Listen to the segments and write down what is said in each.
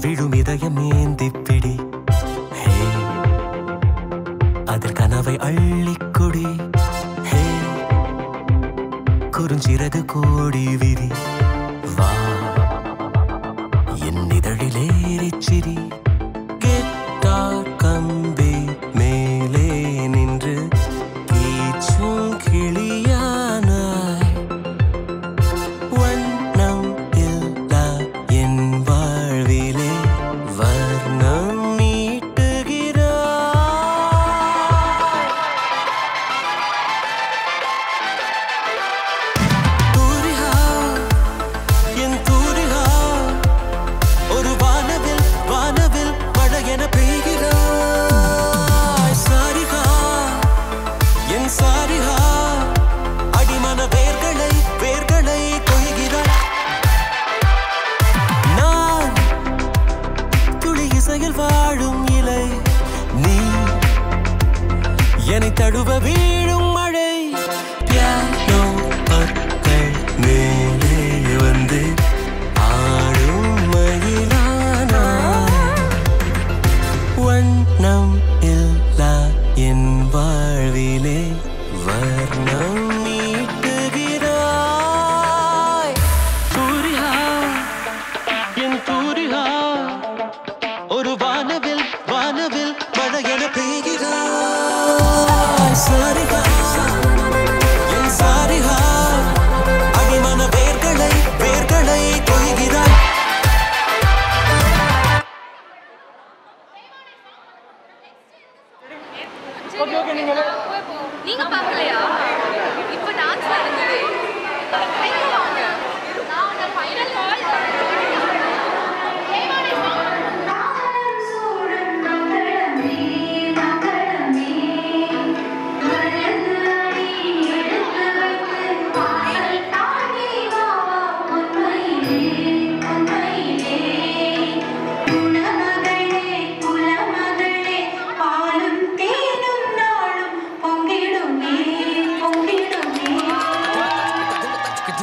விழும் இதயம் ஏந்தி பிடி ஹே அதில் கனவை அள்ளிக்குடி ஹே குறுஞ்சிறகு கோடி விரி வா என் இதழிலேறிச் சிரி கெட்டார் கம்பி மேலே நின்று கீச்சும் கிளியானாய் வண்ணம் இல்லா என் வாழ்விலே வர்ணம் நீட்டுகிறாய் தூரிகா என் தூரிகா ஒரு வானவில் வானவில் மழையென பெய்கிறாய் சாரிகா என் சாரிகா அடிமன வேர்களை வேர்களை கொய்கிறாய் நான் துளி இசையில் வாழும் இலை நீ என்னை தழுவ வீழும் மழை பியானோ பற்கள் மேலே வந்து ஆடும் மயிலானாய் வண்ணம் இல்லா என் வாழ்விலே வர்ணம் நீட்டுகிறாய் சூரியா என் சூரியா ஒரு வானவில் வானவில் மழையென பெய்கிறாய் சாரிகா என் சாரிகா அடிமன வேர்களை வேர்களை கொய்கிறாய் நீங்க பார்க்கலையா இப்ப டான்ஸ் நடந்தது எங்க வாங்க நான் அந்த ஃபைனல் கால் பொங்கிடுமே பொங்கிடுமே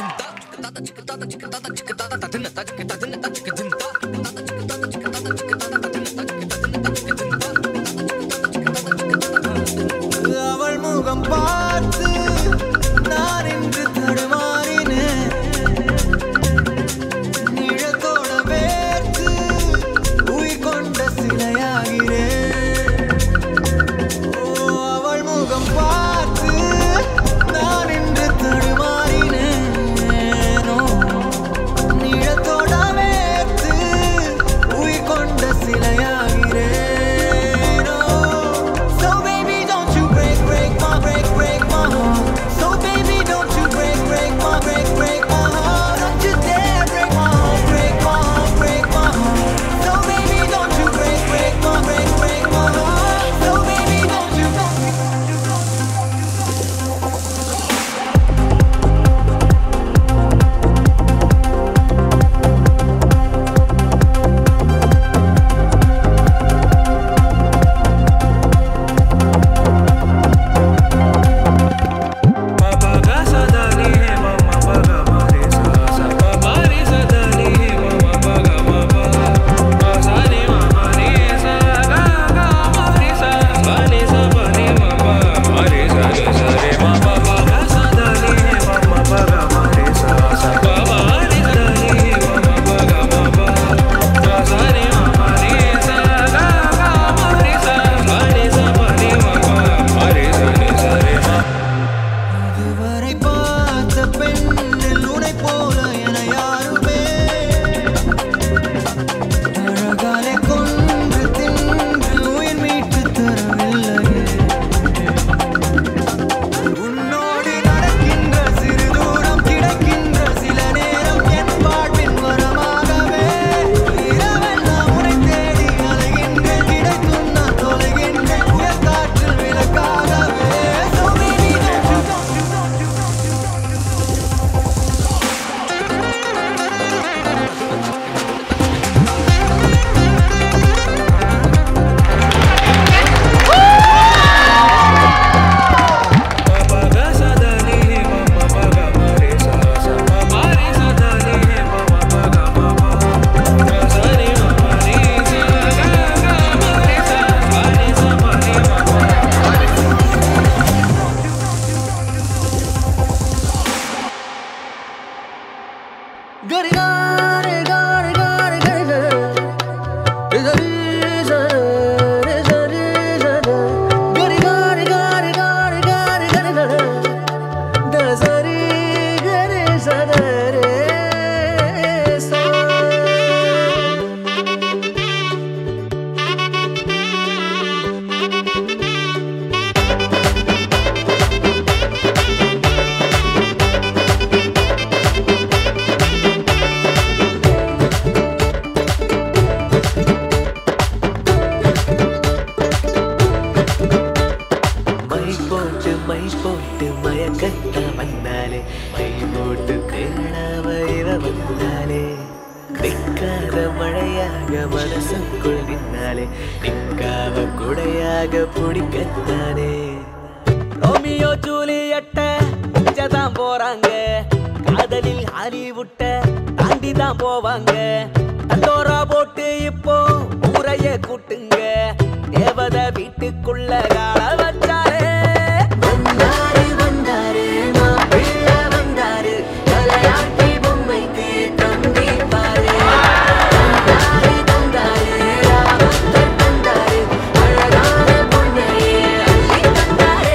மை போட்டு மை போட்டு மயக்கத்த வந்தாலே மை போட்டு தேடாம இவ வந்தாலே நிற்காத மழையாக மனசுக்குள் நின்னாலே நிற்காம குடையாக பிடிக்கத்தானே ரோமியோ ஜூலியட்ட தான் போறாங்க காதலில் ஹாலிவுட்ட தாண்டி தான் போவாங்க தண்டோரா போட்டு இப்போ ஊரைய கூட்டுங்க தேவத வீட்டுக்குள்ள கால வச்சாரே வந்தாரு வந்தாரு மாப்பிள்ள வந்தாரு தலையாட்டி பொம்மைக்கு தந்திப்பாரு தந்தாரு தந்தாரு ராமத்தர் தந்தாரு அழகான பொண்ணையே அள்ளி தந்தாரே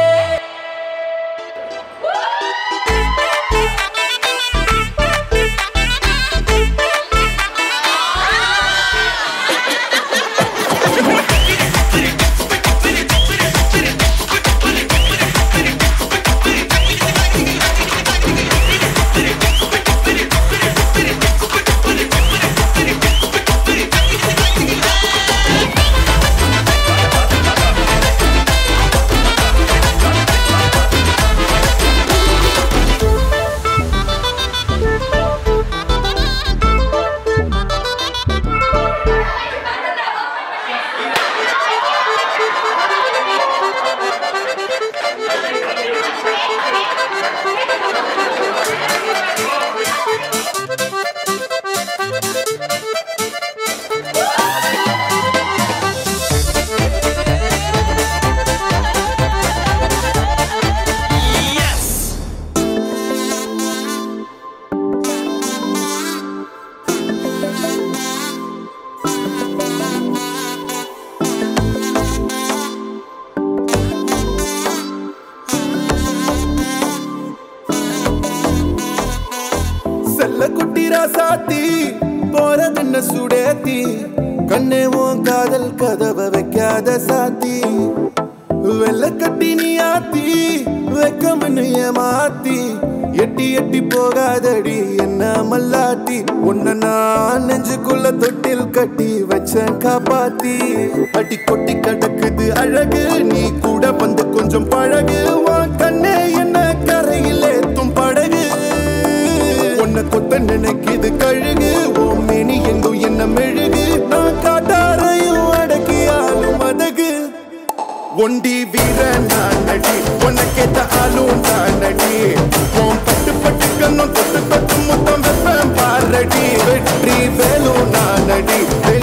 செல்ல குட்டி ராசாத்தி போறதென்ன சுடேத்தி கண்ணே உன் காதல் கதவை வைக்காத சாத்தி வெள்ள கட்டி நீ ஆத்தி வெக்கமன்னு ஏமாத்தி எட்டி எட்டி போகாதடி என்ன மல்லாட்டி உன்னை நான் நெஞ்சுக்குள்ள தொட்டில் கட்டி வச்சேன் காப்பாத்தி அடி கொட்டி கிடக்குது அழகு நீ கூட வந்து கொஞ்சம் பழகு உன் கண்ணே என்ன கரையில் ஏத்தும் படகு உன்னை கொத்த நினைக்குது கழுகு ஓம் மேனி எங்கும் என்ன மெழுகு நான் காட்டாரையும் அடக்கியாலும் அதகு ஒண்டி வீர நான் நடி உனக்கேத்த ஆளும் நான் நடி உன் பட்டு பட்டு கண்ணும் தொட்டு தொட்டு முத்தம் வெப்பம் பாரடி வெற்றி வேலும் நான் நடி